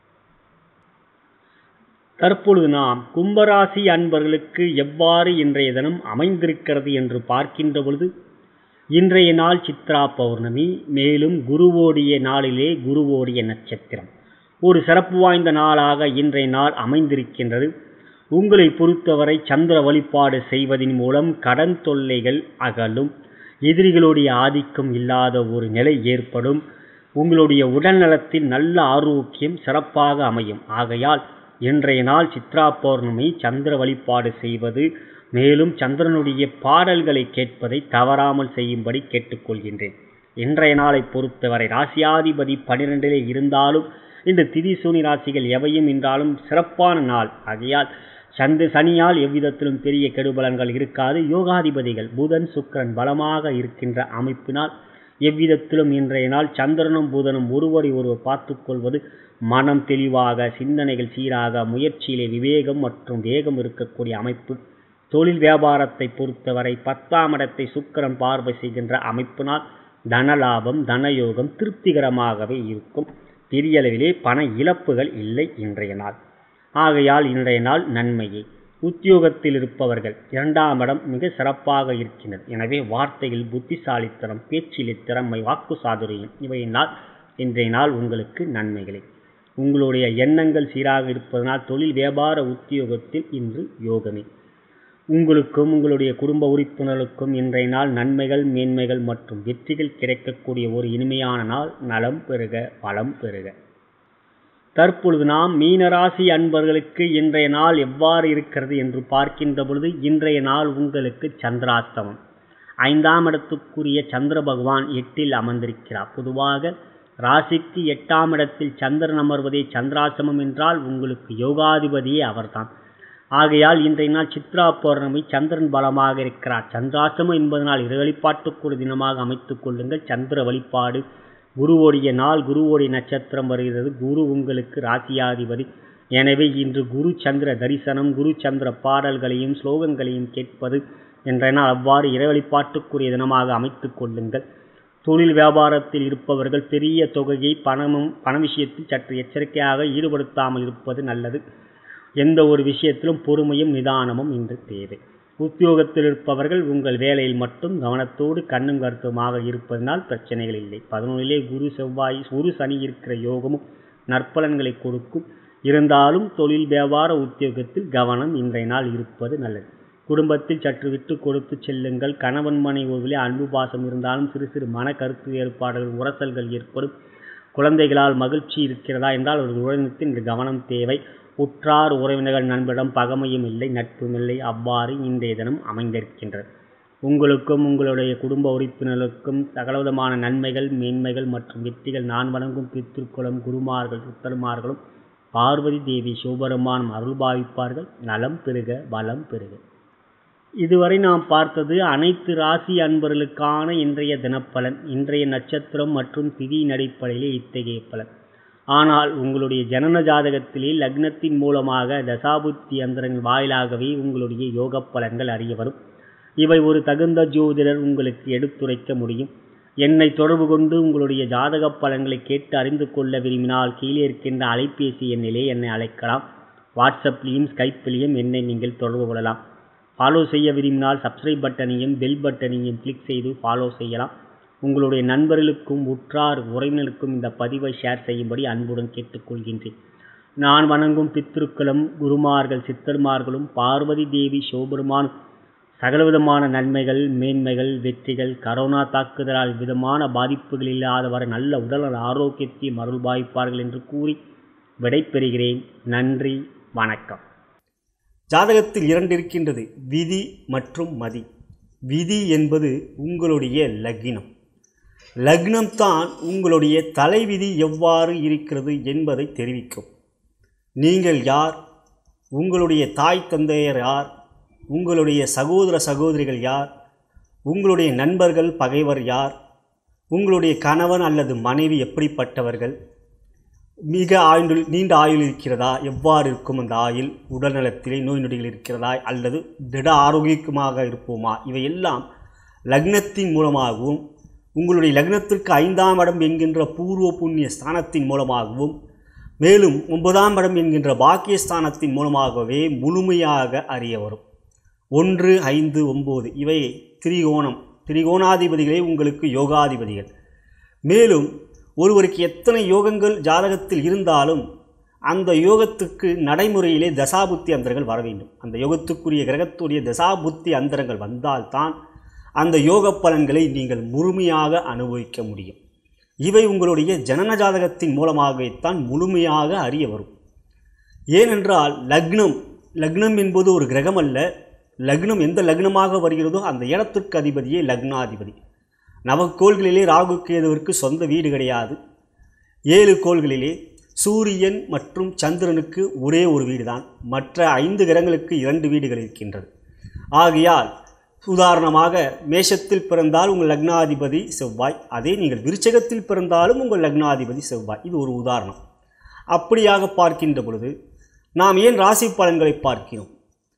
தற்பொழுது நாம் கும்பராசி அன்பர்களுக்கு எவ்வாறு இன்றைய தினம் அமைந்திருக்கிறது என்று பார்க்கின்ற பொழுது இன்றைய நாள் சித்ரா பௌர்ணமி மேலும் குருவோடிய நாளிலே குருவோடிய நட்சத்திரம் ஒரு சிறப்பு வாய்ந்த நாளாக இன்றைய நாள் அமைந்திருக்கின்றது உங்களை பொறுத்தவரை சந்திர வழிபாடு செய்வதன் மூலம் கடன் தொல்லைகள் அகலும் எதிரிகளுடைய ஆதிக்கம் இல்லாத ஒரு நிலை ஏற்படும் உங்களுடைய உடல் நலத்தில் நல்ல ஆரோக்கியம் சிறப்பாக அமையும் ஆகையால் இன்றைய நாள் சித்ரா பௌர்ணமி சந்திர வழிபாடு செய்வது மேலும் சந்திரனுடைய பாடல்களை கேட்பதை தவறாமல் செய்யும்படி கேட்டுக்கொள்கின்றேன் இன்றைய நாளை பொறுத்தவரை ராசியாதிபதி பனிரெண்டிலே இருந்தாலும் இந்த திதி சூனி ராசிகள் எவையும் என்றாலும் சிறப்பான நாள் ஆகையால் சந்து சனியால் எவ்விதத்திலும் பெரிய கெடுபலன்கள் இருக்காது யோகாதிபதிகள் புதன் சுக்கரன் பலமாக இருக்கின்ற அமைப்பினால் எவ்விதத்திலும் இன்றைய நாள் சந்திரனும் புதனும் ஒருவரை ஒருவர் பார்த்து கொள்வது மனம் தெளிவாக சிந்தனைகள் சீராக முயற்சியிலே விவேகம் மற்றும் வேகம் இருக்கக்கூடிய அமைப்பு தொழில் வியாபாரத்தை பொறுத்தவரை பத்தாம் இடத்தை சுக்கரன் பார்வை செய்கின்ற அமைப்பினால் தனலாபம் தனயோகம் திருப்திகரமாகவே இருக்கும் பெரியளவிலே பண இழப்புகள் இல்லை இன்றைய நாள் ஆகையால் இன்றைய நாள் நன்மையே உத்தியோகத்தில் இருப்பவர்கள் இரண்டாம் இடம் மிக சிறப்பாக இருக்கின்றது எனவே வார்த்தையில் புத்திசாலித்தனம் பேச்சிலே திறமை வாக்கு சாதுரியம் இவையினால் இன்றைய நாள் உங்களுக்கு நன்மைகளே உங்களுடைய எண்ணங்கள் சீராக இருப்பதனால் தொழில் வியாபார உத்தியோகத்தில் இன்று யோகமே உங்களுக்கும் உங்களுடைய குடும்ப உறுப்பினர்களுக்கும் இன்றைய நாள் நன்மைகள் மேன்மைகள் மற்றும் வெற்றிகள் கிடைக்கக்கூடிய ஒரு இனிமையான நாள் நலம் பெறுக வளம் பெறுக தற்பொழுது நாம் மீனராசி அன்பர்களுக்கு இன்றைய நாள் எவ்வாறு இருக்கிறது என்று பார்க்கின்ற பொழுது இன்றைய நாள் உங்களுக்கு சந்திராஸ்தமம் ஐந்தாம் இடத்துக்குரிய சந்திர பகவான் எட்டில் அமர்ந்திருக்கிறார் பொதுவாக ராசிக்கு எட்டாம் இடத்தில் சந்திரன் அமர்வதே சந்திராசிரமம் என்றால் உங்களுக்கு யோகாதிபதியே அவர்தான் ஆகையால் இன்றைய நாள் சித்ரா பௌர்ணமி சந்திரன் பலமாக இருக்கிறார் சந்திராசிரமம் என்பதனால் இரு வழிபாட்டுக்குரிய தினமாக அமைத்துக் கொள்ளுங்கள் சந்திர வழிபாடு குருவோடைய நாள் குருவோடைய நட்சத்திரம் வருகிறது குரு உங்களுக்கு ராசியாதிபதி எனவே இன்று குரு சந்திர தரிசனம் குரு சந்திர பாடல்களையும் ஸ்லோகங்களையும் கேட்பது என்ற நாள் அவ்வாறு இறைவழிபாட்டுக்குரிய தினமாக அமைத்துக் கொள்ளுங்கள் தொழில் வியாபாரத்தில் இருப்பவர்கள் பெரிய தொகையை பணமும் பண விஷயத்தில் சற்று எச்சரிக்கையாக ஈடுபடுத்தாமல் இருப்பது நல்லது எந்த ஒரு விஷயத்திலும் பொறுமையும் நிதானமும் இன்று தேவை உத்தியோகத்தில் இருப்பவர்கள் உங்கள் வேலையில் மட்டும் கவனத்தோடு கண்ணும் கருத்துமாக இருப்பதனால் பிரச்சனைகள் இல்லை பதினொன்றிலே குரு செவ்வாய் குரு சனி இருக்கிற யோகமும் நற்பலன்களை கொடுக்கும் இருந்தாலும் தொழில் வியாபார உத்தியோகத்தில் கவனம் இன்றைய நாள் இருப்பது நல்லது குடும்பத்தில் சற்று விட்டு கொடுத்து செல்லுங்கள் கணவன் மனை உறவிலே அன்பு பாசம் இருந்தாலும் சிறு சிறு மன கருத்து வேறுபாடுகள் உரசல்கள் ஏற்படும் குழந்தைகளால் மகிழ்ச்சி இருக்கிறதா என்றால் ஒரு உறவினத்தில் இங்கு கவனம் தேவை உற்றார் உறவினர்கள் நண்பரிடம் பகமையும் இல்லை நட்பும் இல்லை அவ்வாறு இன்றைய தினம் அமைந்திருக்கின்றது உங்களுக்கும் உங்களுடைய குடும்ப உறுப்பினர்களுக்கும் சகலவிதமான நன்மைகள் மேன்மைகள் மற்றும் வெற்றிகள் நான் வணங்கும் பித்திருக்குளம் குருமார்கள் சித்தர்மார்களும் பார்வதி தேவி சிவபெருமானும் அருள் பாவிப்பார்கள் நலம் பெறுக பலம் பெறுக இதுவரை நாம் பார்த்தது அனைத்து ராசி அன்பர்களுக்கான இன்றைய தினப்பலன் இன்றைய நட்சத்திரம் மற்றும் திதியின் அடிப்படையிலே இத்தகைய பலன் ஆனால் உங்களுடைய ஜனன ஜாதகத்திலே லக்னத்தின் மூலமாக தசாபுத்தி அந்தரங்கள் வாயிலாகவே உங்களுடைய யோக பலன்கள் அறிய வரும் இவை ஒரு தகுந்த ஜோதிடர் உங்களுக்கு எடுத்துரைக்க முடியும் என்னை தொடர்பு கொண்டு உங்களுடைய ஜாதக பலன்களை கேட்டு அறிந்து கொள்ள விரும்பினால் கீழே இருக்கின்ற அலைபேசி எண்ணிலே என்னை அழைக்கலாம் வாட்ஸ்அப்லேயும் ஸ்கைப்பிலையும் என்னை நீங்கள் தொடர்பு கொள்ளலாம் ஃபாலோ செய்ய விரும்பினால் சப்ஸ்கிரைப் பட்டனையும் பெல் பட்டனையும் கிளிக் செய்து ஃபாலோ செய்யலாம் உங்களுடைய நண்பர்களுக்கும் உற்றார் உறவினருக்கும் இந்த பதிவை ஷேர் செய்யும்படி அன்புடன் கேட்டுக்கொள்கின்றேன் நான் வணங்கும் பித்திருக்களும் குருமார்கள் சித்தர்மார்களும் பார்வதி தேவி சிவபெருமான் சகலவிதமான நன்மைகள் மேன்மைகள் வெற்றிகள் கரோனா தாக்குதலால் விதமான பாதிப்புகள் இல்லாதவரை நல்ல உடல் ஆரோக்கியத்தையும் அருள் பாய்ப்பார்கள் என்று கூறி விடைபெறுகிறேன் நன்றி வணக்கம் ஜாதகத்தில் இரண்டு இருக்கின்றது விதி மற்றும் மதி விதி என்பது உங்களுடைய லக்னம் லக்னம்தான் உங்களுடைய தலைவிதி எவ்வாறு இருக்கிறது என்பதை தெரிவிக்கும் நீங்கள் யார் உங்களுடைய தாய் தந்தையர் யார் உங்களுடைய சகோதர சகோதரிகள் யார் உங்களுடைய நண்பர்கள் பகைவர் யார் உங்களுடைய கணவன் அல்லது மனைவி எப்படிப்பட்டவர்கள் மிக ஆயுள் நீண்ட ஆயுள் இருக்கிறதா எவ்வாறு இருக்கும் அந்த ஆயுள் உடல்நலத்திலே நோய் நொடிகள் இருக்கிறதா அல்லது திட ஆரோக்கியமாக இருப்போமா இவையெல்லாம் லக்னத்தின் மூலமாகவும் உங்களுடைய லக்னத்திற்கு ஐந்தாம் இடம் என்கின்ற பூர்வ புண்ணிய ஸ்தானத்தின் மூலமாகவும் மேலும் ஒன்பதாம் இடம் என்கின்ற பாக்கியஸ்தானத்தின் மூலமாகவே முழுமையாக அறிய வரும் ஒன்று ஐந்து ஒம்பது இவை திரிகோணம் திரிகோணாதிபதிகளே உங்களுக்கு யோகாதிபதிகள் மேலும் ஒருவருக்கு எத்தனை யோகங்கள் ஜாதகத்தில் இருந்தாலும் அந்த யோகத்துக்கு நடைமுறையிலே தசாபுத்தி அந்தரங்கள் வர வேண்டும் அந்த யோகத்துக்குரிய கிரகத்துடைய தசாபுத்தி அந்தரங்கள் வந்தால்தான் அந்த யோக பலன்களை நீங்கள் முழுமையாக அனுபவிக்க முடியும் இவை உங்களுடைய ஜனன ஜாதகத்தின் மூலமாகத்தான் முழுமையாக அறிய வரும் ஏனென்றால் லக்னம் லக்னம் என்பது ஒரு கிரகம் அல்ல லக்னம் எந்த லக்னமாக வருகிறதோ அந்த இடத்திற்கு அதிபதியே லக்னாதிபதி நவக்கோள்களிலே ராகு கேதுவிற்கு சொந்த வீடு கிடையாது ஏழு கோள்களிலே சூரியன் மற்றும் சந்திரனுக்கு ஒரே ஒரு வீடு தான் மற்ற ஐந்து கிரகங்களுக்கு இரண்டு வீடுகள் இருக்கின்றது ஆகையால் உதாரணமாக மேஷத்தில் பிறந்தால் உங்கள் லக்னாதிபதி செவ்வாய் அதே நீங்கள் விருச்சகத்தில் பிறந்தாலும் உங்கள் லக்னாதிபதி செவ்வாய் இது ஒரு உதாரணம் அப்படியாக பார்க்கின்ற பொழுது நாம் ஏன் ராசி பலன்களை பார்க்கிறோம்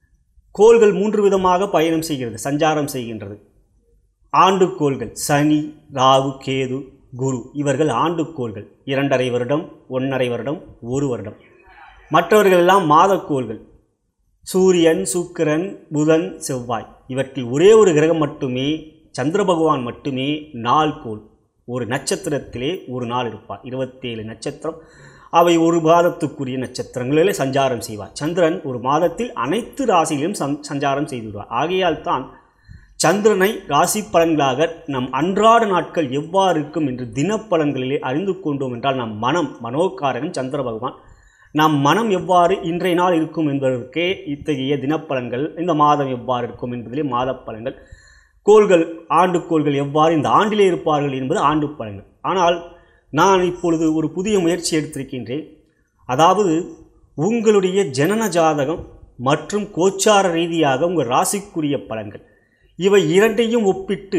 கோள்கள் மூன்று விதமாக பயணம் செய்கிறது சஞ்சாரம் செய்கின்றது ஆண்டுக்கோள்கள் சனி ராகு கேது குரு இவர்கள் ஆண்டுக்கோள்கள் இரண்டரை வருடம் ஒன்றரை வருடம் ஒரு வருடம் மற்றவர்கள் எல்லாம் மாதக்கோள்கள் சூரியன் சுக்கிரன் புதன் செவ்வாய் இவற்றில் ஒரே ஒரு கிரகம் மட்டுமே சந்திர பகவான் மட்டுமே நாள் கோள் ஒரு நட்சத்திரத்திலே ஒரு நாள் இருப்பார் இருபத்தேழு நட்சத்திரம் அவை ஒரு மாதத்துக்குரிய நட்சத்திரங்களிலே சஞ்சாரம் செய்வார் சந்திரன் ஒரு மாதத்தில் அனைத்து ராசிகளிலும் சஞ் சஞ்சாரம் செய்துவிடுவார் ஆகையால் தான் சந்திரனை ராசி பலன்களாக நம் அன்றாட நாட்கள் எவ்வாறு இருக்கும் என்று தினப்பலன்களிலே அறிந்து கொண்டோம் என்றால் நம் மனம் மனோகாரகன் சந்திர பகவான் நம் மனம் எவ்வாறு இன்றைய நாள் இருக்கும் என்பதற்கே இத்தகைய தினப்பலன்கள் இந்த மாதம் எவ்வாறு இருக்கும் என்பதிலே மாத பலன்கள் கோள்கள் ஆண்டு கோள்கள் எவ்வாறு இந்த ஆண்டிலே இருப்பார்கள் என்பது ஆண்டு பலன்கள் ஆனால் நான் இப்பொழுது ஒரு புதிய முயற்சி எடுத்திருக்கின்றேன் அதாவது உங்களுடைய ஜனன ஜாதகம் மற்றும் கோச்சார ரீதியாக உங்கள் ராசிக்குரிய பலன்கள் இவை இரண்டையும் ஒப்பிட்டு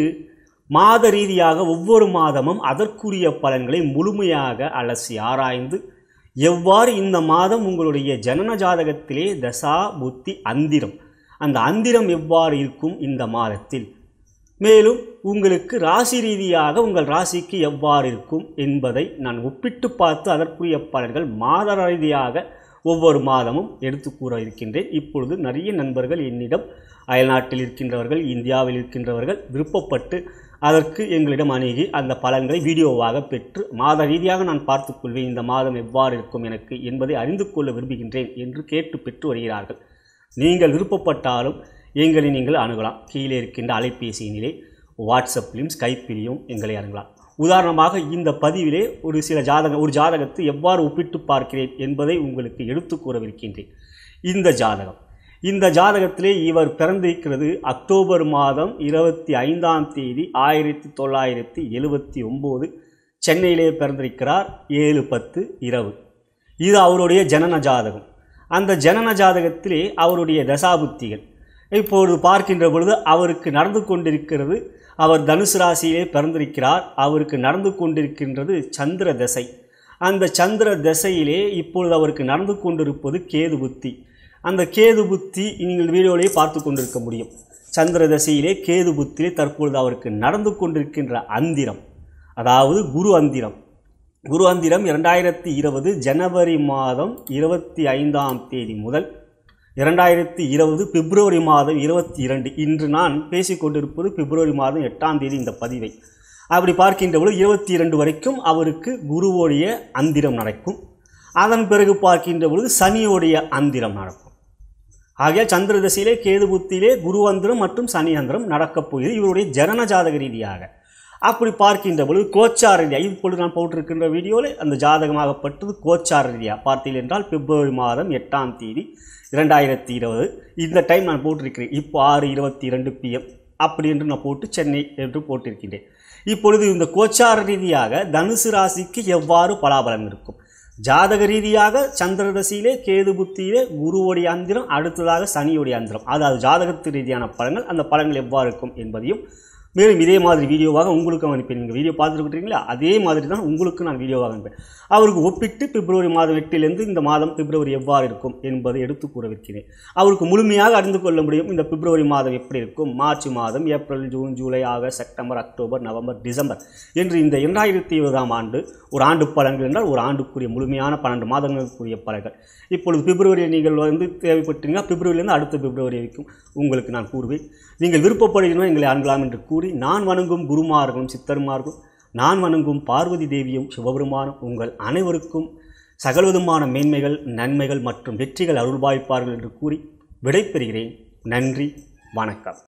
மாத ரீதியாக ஒவ்வொரு மாதமும் அதற்குரிய பலன்களை முழுமையாக அலசி ஆராய்ந்து எவ்வாறு இந்த மாதம் உங்களுடைய ஜனன ஜாதகத்திலே தசா புத்தி அந்திரம் அந்த அந்திரம் எவ்வாறு இருக்கும் இந்த மாதத்தில் மேலும் உங்களுக்கு ராசி ரீதியாக உங்கள் ராசிக்கு எவ்வாறு இருக்கும் என்பதை நான் ஒப்பிட்டு பார்த்து அதற்குரிய பலன்கள் மாத ரீதியாக ஒவ்வொரு மாதமும் எடுத்து கூற இருக்கின்றேன் இப்பொழுது நிறைய நண்பர்கள் என்னிடம் அயல்நாட்டில் இருக்கின்றவர்கள் இந்தியாவில் இருக்கின்றவர்கள் விருப்பப்பட்டு அதற்கு எங்களிடம் அணுகி அந்த பலன்களை வீடியோவாக பெற்று மாத ரீதியாக நான் பார்த்துக்கொள்வேன் இந்த மாதம் எவ்வாறு இருக்கும் எனக்கு என்பதை அறிந்து கொள்ள விரும்புகின்றேன் என்று கேட்டு பெற்று வருகிறார்கள் நீங்கள் விருப்பப்பட்டாலும் எங்களை நீங்கள் அணுகலாம் கீழே இருக்கின்ற அலைபேசியினிலே வாட்ஸ்அப்லையும் ஸ்கைப்பிலையும் எங்களை அணுகலாம் உதாரணமாக இந்த பதிவிலே ஒரு சில ஜாதக ஒரு ஜாதகத்தை எவ்வாறு ஒப்பிட்டு பார்க்கிறேன் என்பதை உங்களுக்கு எடுத்து கூறவிருக்கின்றேன் இந்த ஜாதகம் இந்த ஜாதகத்திலே இவர் பிறந்திருக்கிறது அக்டோபர் மாதம் இருபத்தி ஐந்தாம் தேதி ஆயிரத்தி தொள்ளாயிரத்தி எழுபத்தி ஒம்பது சென்னையிலே பிறந்திருக்கிறார் ஏழு பத்து இரவு இது அவருடைய ஜனன ஜாதகம் அந்த ஜனன ஜாதகத்திலே அவருடைய தசாபுத்திகள் இப்பொழுது பார்க்கின்ற பொழுது அவருக்கு நடந்து கொண்டிருக்கிறது அவர் தனுசு ராசியிலே பிறந்திருக்கிறார் அவருக்கு நடந்து கொண்டிருக்கின்றது சந்திர தசை அந்த சந்திர தசையிலே இப்பொழுது அவருக்கு நடந்து கொண்டிருப்பது கேது புத்தி அந்த கேது புத்தி நீங்கள் வீடியோவிலே பார்த்து கொண்டிருக்க முடியும் சந்திர தசையிலே கேது புத்தியிலே தற்பொழுது அவருக்கு நடந்து கொண்டிருக்கின்ற அந்திரம் அதாவது குரு அந்திரம் குரு அந்திரம் இரண்டாயிரத்தி இருபது ஜனவரி மாதம் இருபத்தி ஐந்தாம் தேதி முதல் இரண்டாயிரத்தி இருபது பிப்ரவரி மாதம் இருபத்தி இரண்டு இன்று நான் பேசிக்கொண்டிருப்பது பிப்ரவரி மாதம் எட்டாம் தேதி இந்த பதிவை அப்படி பார்க்கின்ற பொழுது இருபத்தி இரண்டு வரைக்கும் அவருக்கு குருவோடைய அந்திரம் நடக்கும் அதன் பிறகு பார்க்கின்ற பொழுது சனியோடைய அந்திரம் நடக்கும் ஆகையால் சந்திர தசையிலே கேது புத்தியிலே குரு அந்திரம் மற்றும் சனி அந்திரம் நடக்கப் போகிறது இவருடைய ஜனன ஜாதக ரீதியாக அப்படி பார்க்கின்ற பொழுது கோச்சார ரீதியாக இப்பொழுது நான் போட்டிருக்கின்ற வீடியோவில் அந்த ஜாதகமாகப்பட்டது கோச்சார ரீதியாக பார்த்தீர்கள் என்றால் பிப்ரவரி மாதம் எட்டாம் தேதி இரண்டாயிரத்தி இருபது இந்த டைம் நான் போட்டிருக்கிறேன் இப்போ ஆறு இருபத்தி இரண்டு பிஎம் அப்படி என்று நான் போட்டு சென்னை என்று போட்டிருக்கின்றேன் இப்பொழுது இந்த கோச்சார ரீதியாக தனுசு ராசிக்கு எவ்வாறு பலாபலம் இருக்கும் ஜாதக ரீதியாக சந்திர தசையிலே கேது புத்தியிலே குருவுடைய அந்திரம் அடுத்ததாக சனியுடைய அந்திரம் அதாவது ஜாதகத்து ரீதியான பலன்கள் அந்த பலன்கள் எவ்வாறு இருக்கும் என்பதையும் மேலும் இதே மாதிரி வீடியோவாக உங்களுக்கும் அனுப்பேன் நீங்கள் வீடியோ பார்த்துருக்கீங்களா அதே மாதிரி தான் உங்களுக்கு நான் வீடியோவாக அனுப்பேன் அவருக்கு ஒப்பிட்டு பிப்ரவரி மாதம் எட்டிலிருந்து இந்த மாதம் பிப்ரவரி எவ்வாறு இருக்கும் என்பதை எடுத்து கூறவிருக்கிறேன் அவருக்கு முழுமையாக அறிந்து கொள்ள முடியும் இந்த பிப்ரவரி மாதம் எப்படி இருக்கும் மார்ச் மாதம் April June July August September October November December என்று இந்த இரண்டாயிரத்தி இருபதாம் ஆண்டு ஒரு ஆண்டு பலன்கள் என்றால் ஒரு ஆண்டுக்குரிய முழுமையான பன்னெண்டு மாதங்களுக்குரிய பலன்கள் இப்பொழுது பிப்ரவரி நீங்கள் வந்து தேவைப்பட்டீங்கன்னா பிப்ரவரியிலிருந்து அடுத்த பிப்ரவரி வரைக்கும் உங்களுக்கு நான் கூறுவேன் நீங்கள் விருப்பப்படுகிறோம் எங்களை அணுகலாம் என்று கூறி நான் வணங்கும் குருமார்களும் சித்தர்மார்களும் நான் வணங்கும் பார்வதி தேவியும் சிவபெருமானும் உங்கள் அனைவருக்கும் சகலவிதமான மேன்மைகள் நன்மைகள் மற்றும் வெற்றிகள் அருள்பாய்ப்பார்கள் என்று கூறி விடைபெறுகிறேன் நன்றி வணக்கம்